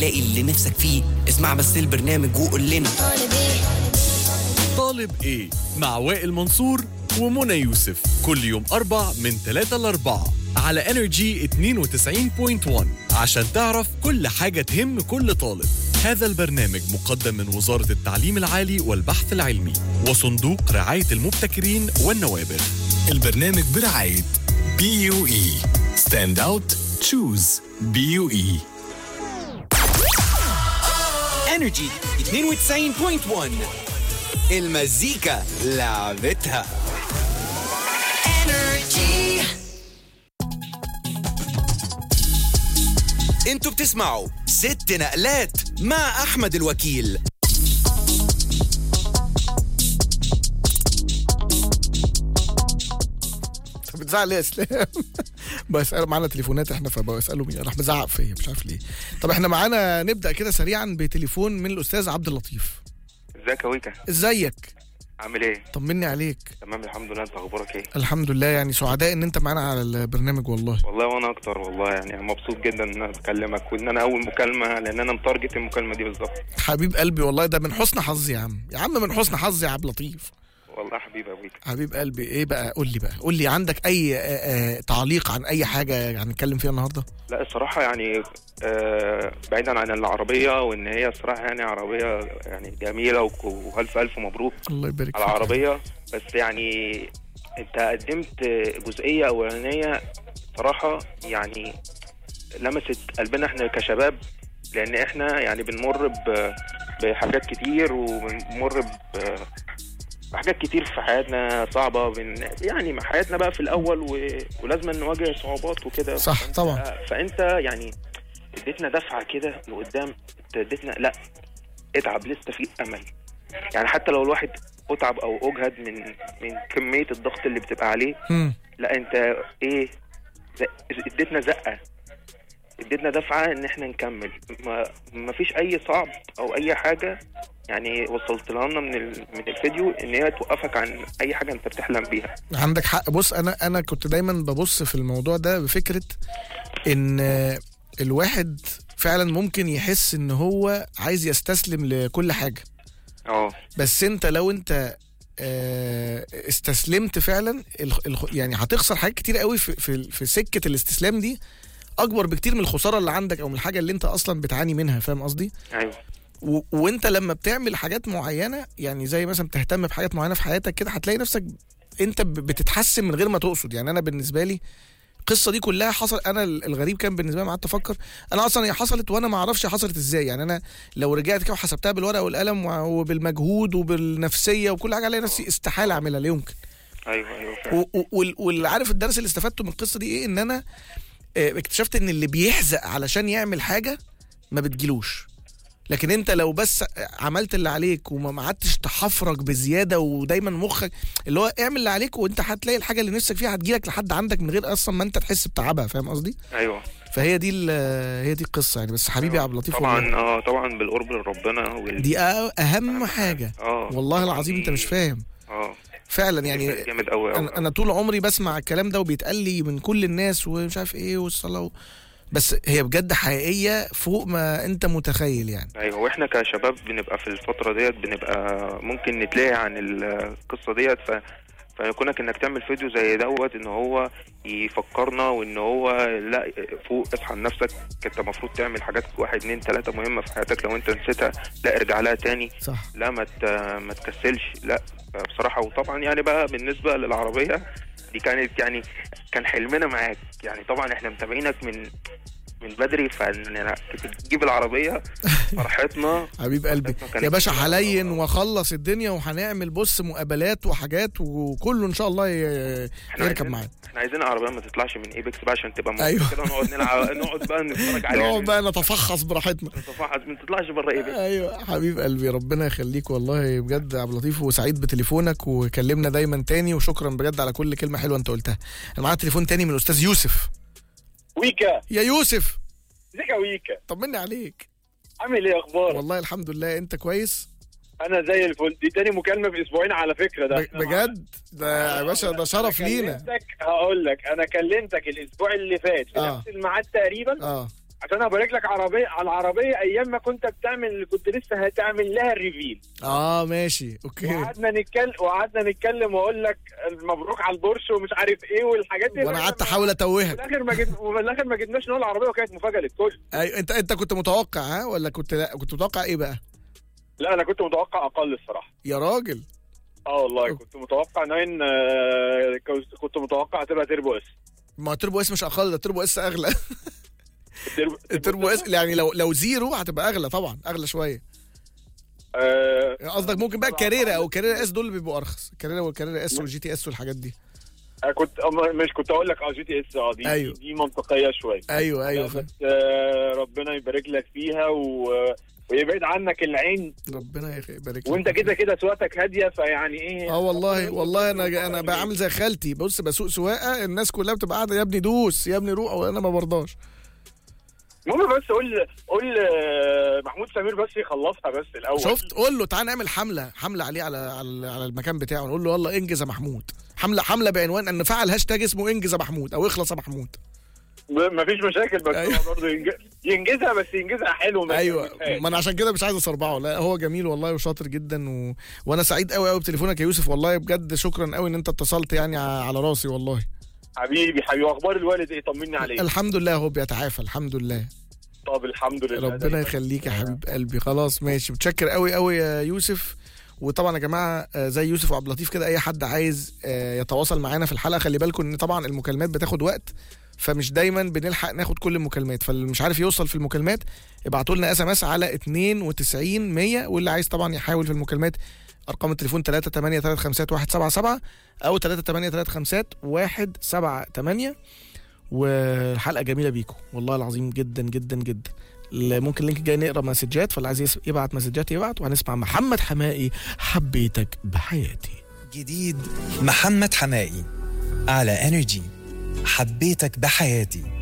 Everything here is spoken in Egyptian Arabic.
لاقي اللي نفسك فيه اسمع بس البرنامج وقول لنا طالب ايه مع وائل منصور ومنى يوسف كل يوم أربع من 3 ل 4 على انرجي 92.1 عشان تعرف كل حاجة تهم كل طالب هذا البرنامج مقدم من وزارة التعليم العالي والبحث العلمي وصندوق رعاية المبتكرين والنوابغ البرنامج برعاية بي يو اي ستاند اوت تشوز بي يو اي انرجي 92.1 المزيكا لعبتها انتوا بتسمعوا ست نقلات مع احمد الوكيل طب بتزعق ليه يا اسلام؟ بسأل معانا تليفونات احنا فبسأله مين راح مزعق فيا مش عارف ليه طب احنا معانا نبدأ كده سريعا بتليفون من الأستاذ عبد اللطيف ازيك يا ويكا ازيك؟ عامل ايه طمني عليك تمام الحمد لله انت اخبارك ايه الحمد لله يعني سعداء ان انت معانا على البرنامج والله والله وانا اكتر والله يعني أنا مبسوط جدا ان انا بكلمك وان انا اول مكالمه لان انا متارجت المكالمه دي بالظبط حبيب قلبي والله ده من حسن حظي يا عم يا عم من حسن حظي يا عبد اللطيف والله حبيبي يا ويكا حبيب قلبي ايه بقى قول لي بقى قول لي عندك اي آه، آه، تعليق عن اي حاجه هنتكلم فيها النهارده لا الصراحه يعني آه بعيدا عن العربيه وان هي الصراحه يعني عربيه يعني جميله وك- والف الف مبروك الله يبارك على فيك. العربيه بس يعني انت قدمت جزئيه اولانيه صراحه يعني لمست قلبنا احنا كشباب لان احنا يعني بنمر ب- بحاجات كتير وبنمر ب- بحاجات كتير في حياتنا صعبة بن يعني حياتنا بقى في الأول و... ولازم نواجه صعوبات وكده صح، فأنت- طبعا. فأنت يعني اديتنا دفعة كده لقدام انت اديتنا لا اتعب لسه في أمل يعني حتى لو الواحد اتعب أو أجهد من من كمية الضغط اللي بتبقى عليه مم. لا انت ايه ز- اديتنا زقه اديتنا دفعه ان احنا نكمل ما ما فيش اي صعب او اي حاجه يعني وصلت لنا من ال- من الفيديو ان هي توقفك عن اي حاجه انت بتحلم بيها عندك حق بص انا انا كنت دايما ببص في الموضوع ده بفكره ان آه، الواحد فعلا ممكن يحس ان هو عايز يستسلم لكل حاجه اه بس انت لو انت آه، استسلمت فعلا الخ- الخ- يعني هتخسر حاجات كتير قوي في في في سكه الاستسلام دي اكبر بكتير من الخساره اللي عندك او من الحاجه اللي انت اصلا بتعاني منها فاهم قصدي ايوه و... وانت لما بتعمل حاجات معينه يعني زي مثلا تهتم بحاجات معينه في حياتك كده هتلاقي نفسك انت ب- بتتحسن من غير ما تقصد يعني انا بالنسبه لي القصه دي كلها حصل انا ال- الغريب كان بالنسبه لي قعدت افكر انا اصلا هي حصلت وانا ما اعرفش حصلت ازاي يعني انا لو رجعت كده وحسبتها بالورقه والقلم و- وبالمجهود وبالنفسيه وكل حاجه الاقي نفسي استحاله اعملها لا يمكن ايوه ايوه فعلا. و- و- وال- واللي عارف الدرس اللي استفدته من القصه دي ايه ان انا آه، اكتشفت ان اللي بيحزق علشان يعمل حاجه ما بتجيلوش لكن انت لو بس عملت اللي عليك وما ما قعدتش تحفرك بزياده ودايما مخك اللي هو اعمل اللي عليك وانت هتلاقي الحاجه اللي نفسك فيها هتجيلك لحد عندك من غير اصلا ما انت تحس بتعبها فاهم قصدي؟ ايوه فهي دي ال- هي دي القصه يعني بس حبيبي يا عبد اللطيف طبعا والله. اه طبعا بالقرب لربنا وال... دي أه- اهم حاجه اه والله العظيم انت مش فاهم اه فعلا يعني جامد قوي انا انا طول عمري بسمع الكلام ده وبيتقال لي من كل الناس ومش عارف ايه والصلاه و... بس هي بجد حقيقيه فوق ما انت متخيل يعني ايوه واحنا كشباب بنبقى في الفتره ديت بنبقى ممكن نتلاقي عن القصه ديت ف فكونك انك تعمل فيديو زي دوت ان هو يفكرنا وان هو لا فوق اصحى لنفسك انت المفروض تعمل حاجات واحد اتنين تلاته مهمه في حياتك لو انت نسيتها لا ارجع لها تاني صح لا ما ت- ما تكسلش لا بصراحه وطبعا يعني بقى بالنسبه للعربيه دي كانت يعني كان حلمنا معاك يعني طبعا احنا متابعينك من من بدري فان تجيب العربيه فرحتنا حبيب قلبي كانت يا باشا كلها- هلين واخلص الدنيا وهنعمل بص مقابلات وحاجات وكله ان شاء الله ي- احنا يركب عايزين- معانا احنا عايزين عربيه ما تطلعش من ايبكس بقى عشان تبقى موجودة أيوة. كده ونقعد نلعب نقعد بقى نتفرج عليها نقعد بقى نتفحص براحتنا صفحة ما تطلعش بره ايبكس ايوه حبيب قلبي ربنا يخليك والله بجد يا عبد اللطيف وسعيد بتليفونك وكلمنا دايما تاني وشكرا بجد على كل كلمه حلوه انت قلتها انا معايا تليفون تاني من الاستاذ يوسف ويكا يا يوسف ازيك يا ويكا طمني عليك عامل ايه اخبارك والله الحمد لله انت كويس انا زي الفل دي تاني مكالمه في اسبوعين على فكره ده ب- بجد ده يا باشا ده شرف لينا كلمتك هقول لك انا كلمتك الاسبوع اللي فات في آه. نفس الميعاد تقريبا اه عشان ابارك لك عربيه على العربيه ايام ما كنت بتعمل كنت لسه هتعمل لها الريفيل اه ماشي اوكي وقعدنا نتكلم وقعدنا نتكلم واقول لك مبروك على البورش ومش عارف ايه والحاجات دي وانا قعدت احاول في اتوهك الاخر ما جبنا وفي الاخر ما جبناش نوع العربيه وكانت مفاجاه للكل ايوه انت انت كنت متوقع ها ولا كنت لا كنت متوقع ايه بقى لا انا كنت متوقع اقل الصراحه يا راجل اه والله كنت متوقع 9 آه، كنت- كنت متوقع تبقى تربو اس ما تربو اس مش اقل ده تربو اس اغلى التربو التربو اس يعني لو لو زيرو هتبقى اغلى طبعا اغلى شويه آه، قصدك ممكن بقى الكاريرا او الكاريرا اس دول اللي بيبقوا ارخص الكاريرا والكاريرا اس والجي تي اس والحاجات دي آه، كنت آه، مش كنت اقول لك اه جي تي اس اه دي أيوه. دي منطقيه شويه ايوه ايوه لا، فاهم بس آه، ربنا يبارك لك فيها و... ويبعد عنك العين ربنا يخ- يبارك لك. وانت كده كده سواقتك هاديه فيعني ايه اه والله والله انا انا بعمل زي خالتي بص بسوق سواقه الناس كلها بتبقى قاعده يا ابني دوس يا ابني روح وانا ما برضاش المهم بس قول قول آه، محمود سمير بس يخلصها بس الاول شفت قول له تعال نعمل حمله حمله عليه على على, على المكان بتاعه نقول له يلا انجز يا محمود حمله حمله بعنوان ان فعل هاشتاج اسمه انجز يا محمود او اخلص يا محمود ب- مفيش مشاكل بس أيوه. هو برضه ينج... ينجزها بس ينجزها حلو ما ايوه ينجزهاش. ما انا عشان كده مش عايز اسربعه لا هو جميل والله وشاطر جدا و... وانا سعيد قوي قوي بتليفونك يا يوسف والله بجد شكرا قوي ان انت اتصلت يعني ع- على راسي والله حبيبي حبيبي واخبار الوالد ايه طمني عليه الحمد لله هو بيتعافى الحمد لله طب الحمد لله ربنا دايماً. يخليك يا حبيب قلبي خلاص ماشي متشكر قوي قوي يا يوسف وطبعا يا جماعه آه، زي يوسف وعبد اللطيف كده اي حد عايز آه، يتواصل معانا في الحلقه خلي بالكم ان طبعا المكالمات بتاخد وقت فمش دايما بنلحق ناخد كل المكالمات فاللي مش عارف يوصل في المكالمات ابعتوا لنا اس ام اس على 92 100 واللي عايز طبعا يحاول في المكالمات ارقام التليفون 3835177 او 3835178 والحلقه جميله بيكم والله العظيم جدا جدا جدا ل- ممكن اللينك جاي نقرا مسجات فاللي عايز يس- يبعت مسجات يبعت وهنسمع محمد حمائي حبيتك بحياتي جديد محمد حمائي على انرجي حبيتك بحياتي